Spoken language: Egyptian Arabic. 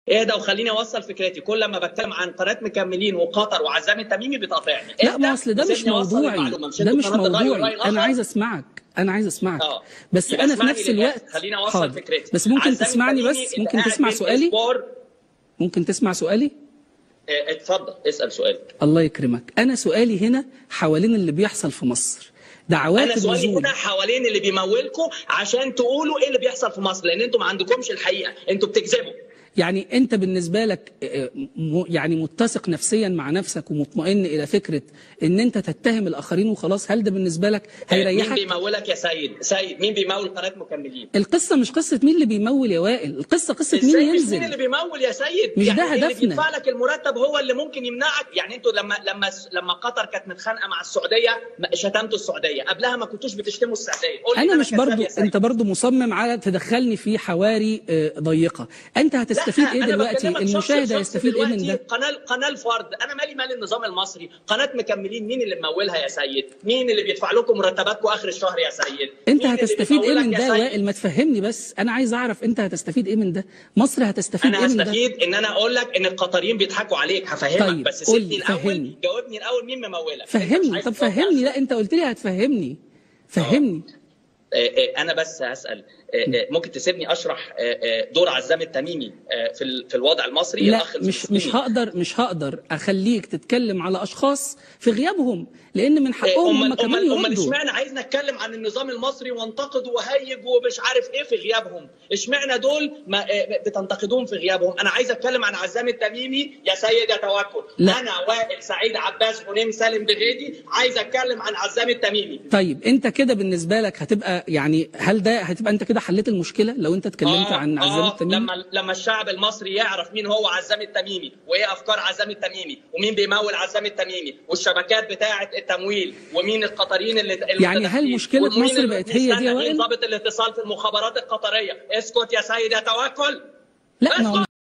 اهدى وخليني اوصل فكرتي كل ما بتكلم عن قناه مكملين وقطر وعزام التميمي بتقاطعني لا اهدى ما اصل ده مش وسيبني أوصل موضوعي المعلومة. مش ده انتوا مش قناة الرأي والرأي موضوعي الآخر؟ انا عايز اسمعك انا عايز اسمعك اه بس يبقى انا في اسمعني نفس للآخر. الوقت خليني اوصل حاضر. فكرتي بس ممكن عزام تسمعني التميمي بس اللي ممكن قاعد تسمع بين سؤالي إسبور- ممكن تسمع سؤالي اه، اتفضل اسال سؤالك الله يكرمك انا سؤالي هنا حوالين اللي بيحصل في مصر دعوات انا سؤالي النزول هنا حوالين اللي بيمولكم عشان تقولوا ايه اللي بيحصل في مصر لان انتوا ما عندكمش الحقيقه انتوا بتكذبوا يعني انت بالنسبه لك آه، م- يعني متسق نفسيا مع نفسك ومطمئن الى فكره ان انت تتهم الاخرين وخلاص هل ده بالنسبه لك مين هيريحك بيمولك يا سيد سيد مين بيمول قناه مكملين القصه مش قصه مين اللي بيمول يا وائل القصه قصه مين ازاي مش مين اللي ينزل بيمول يا سيد مش يعني ده اللي هدفنا. بيدفع لك المرتب هو اللي ممكن يمنعك يعني انتوا لما لما لما قطر كانت متخانقه مع السعوديه ما- شتمتوا السعوديه قبلها ما كنتوش بتشتموا السعوديه قول لي انا ده مش كذاب برضو يا سيد. انت برضو مصمم على تدخلني في حواري آه، ضيقه انت هتستفيد لا، ايه أنا دلوقتي بكلمك شخص المشاهد لشخص هيستفيد ايه من دلوقتي ده قناه قناه الفرد انا مالي مال النظام المصري قناه مكملين مين اللي ممولها يا سيد مين اللي بيدفع لكم مرتباتكم اخر الشهر يا سيد انت مين اللي هتستفيد ايه بيمولك من يا ده سيد؟ وائل ما تفهمني بس انا عايز اعرف انت هتستفيد ايه من ده مصر هتستفيد انا ايه من ده هستفيد ان انا اقول لك ان القطريين بيضحكوا عليك هفهمك طيب، بس قول سيبني لي، الاول فهمني. جاوبني الاول مين ممولك أنت مش فهمني عايز طب تجاوب فهمني نفسك. لا انت قلت لي هتفهمني فهمني آه، آه، انا بس هسال آه، آه، ممكن تسيبني اشرح آه، آه، دور عزام التميمي آه، في ال- في الوضع المصري لا الأخ مش الفلسطيني. مش هقدر مش هقدر اخليك تتكلم على اشخاص في غيابهم لان من حقهم هم امال كمان امال امال يردوا اشمعنى عايزنا نتكلم عن النظام المصري وانتقد وهيج ومش عارف ايه في غيابهم اشمعنى دول ما آه، بتنتقدوهم في غيابهم انا عايز اتكلم عن عزام التميمي يا سيد يا توكل لا. انا وائل سعيد عباس غنيم سالم بغيدي عايز اتكلم عن عزام التميمي طيب انت كده بالنسبه لك هتبقى يعني هل ده هتبقى انت كده حليت المشكله لو انت اتكلمت آه، عن عزام آه، التميمي لما لما الشعب المصري يعرف مين هو عزام التميمي وايه افكار عزام التميمي ومين بيمول عزام التميمي والشبكات بتاعه التمويل ومين القطريين اللي يعني هل مشكلة ومين مصر اللي- بقت هي دي يا استنى، وائل؟ مين ضابط الاتصال في المخابرات القطريه اسكت يا سيد يا توكل لا ما هو